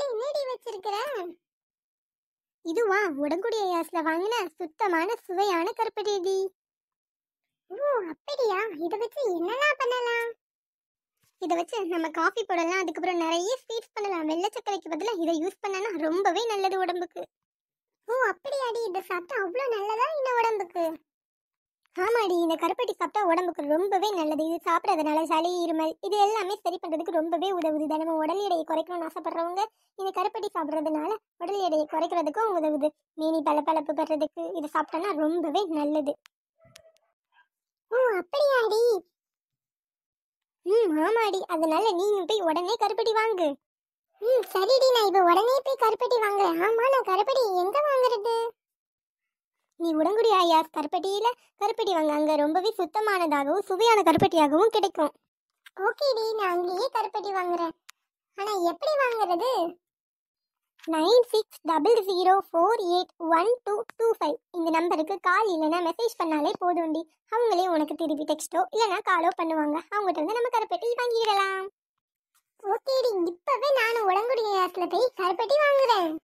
என்னடி வச்சிருக்கிற இதுவா உடங்குடி ஐயாஸ்ல வாங்கின சுத்தமான சுவையான கருப்பட்டிடி ஓ அப்படியா இத வச்சு என்னலாம் பண்ணலாம் இத வச்சு நம்ம காஃபி போடலாம் அதுக்கப்புறம் நிறைய ஸ்வீட்ஸ் பண்ணலாம் வெள்ளை சர்க்கரைக்கு பதிலா இதை யூஸ் பண்ணனா ரொம்பவே நல்லது உடம்புக்கு ஓ அப்படியாடி இத சாப்பிட்டா அவ்வளோ நல்லதா இந்த உடம்புக்கு ஆமாடி இந்த கருப்பட்டி சாப்பிட்டா உடம்புக்கு ரொம்பவே நல்லது இது சாப்பிட்றதுனால சளி இருமல் இது எல்லாமே சரி பண்றதுக்கு ரொம்பவே உதவுது தினமும் உடல் எடையை குறைக்கணும்னு ஆசைப்படுறவங்க இந்த கருப்பட்டி சாப்பிட்றதுனால உடல் எடையை குறைக்கிறதுக்கும் உதவுது மேனி பளபளப்பு பெறதுக்கு இது சாப்பிட்டோன்னா ரொம்பவே நல்லது ஓ அப்படியாடி ம் ஆமாடி அதனால நீங்க போய் உடனே கருப்பட்டி வாங்கு ம் சரிடி நான் இப்போ உடனே போய் கருப்பட்டி வாங்குறேன் ஆமா நான் கருப்பட்டி எங்க வாங்குறது நீ உடங்குடி ஐயாஸ் கருப்பட்டியில கருப்பட்டி வாங்க அங்க ரொம்பவே சுத்தமானதாகவும் சுவையான கருப்பட்டியாகவும் கிடைக்கும் ஓகேடி நான் அங்கேயே கருப்பட்டி வாங்குறேன் ஆனா எப்படி வாங்குறது nine six double zero four eight one two two five இந்த நம்பருக்கு கால் இல்லைன்னா மெசேஜ் பண்ணாலே போதும்டி அவங்களே உனக்கு திருப்பி டெக்ஸ்ட்டோ இல்லைன்னா காலோ பண்ணுவாங்க அவங்ககிட்ட இருந்து நம்ம கருப்பட்டி வாங்கிடலாம் ஓகேடி இப்பவே நானும் உடங்குடி போய் கருப்பட்டி வாங்குறேன்